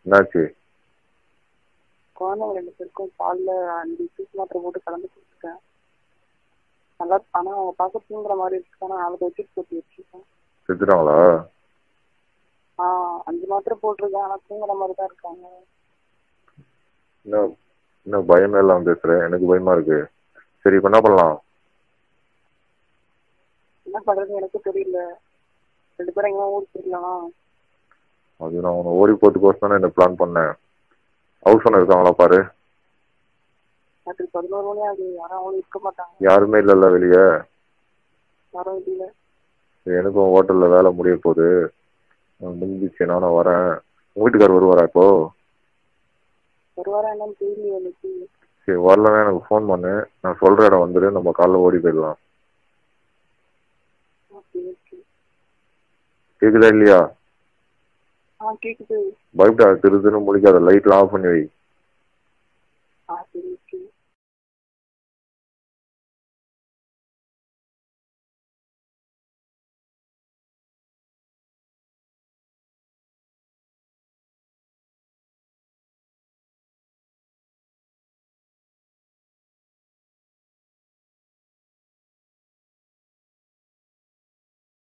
என்னாச்சு குழந்தைங்க ரெண்டு பேருக்கும் பால்ல அஞ்சு சீஸ் மாத்திரை போட்டு கலந்து கொடுத்துருக்கேன் நல்லா ஆனா அவங்க பார்க்க தூங்குற மாதிரி இருக்கு ஆனா நாலு வச்சுட்டு போட்டு வச்சிருக்கேன் செத்துட்டாங்களா ஆ அஞ்சு மாத்திரை போட்டிருக்கேன் ஆனா தூங்குற மாதிரி தான் இருக்காங்க என்ன என்ன பயமே இல்லாம பேசுற எனக்கு பயமா இருக்கு சரி இப்ப என்ன பண்ணலாம் என்ன பண்றது எனக்கு தெரியல ரெண்டு பேரும் எங்கேயும் ஊருக்கு போயிடலாம் அது நான் உன்னை ஓடி போறதுக்கோசம் தானே இந்த பிளான் பண்ணேன் ஹவுஸ் ஓனர் இருக்காங்களா பாரு ராத்திரி பதினோரு மணி ஆகுது யாரும் அவங்களும் இருக்க மாட்டாங்க யாருமே இல்லைல்ல வெளியே யாரும் இல்ல எனக்கும் ஹோட்டல்ல வேலை முடிய போகுது நான் முடிஞ்சிச்சு நானும் வரேன் உங்க வீட்டுக்கார் வருவாரா இப்போ வருவாரா என்னன்னு தெரியல எனக்கு சரி வரலன்னா எனக்கு ஃபோன் பண்ணு நான் சொல்ற இடம் வந்துடு நம்ம காலைல ஓடி போயிடலாம் ஓகே ஓகே கேக்குதா இல்லையா ஆ கேக்குது பயப்படாத திருதுன்னு முடிக்காத லைட்லாம் ஆஃப் பண்ணி வை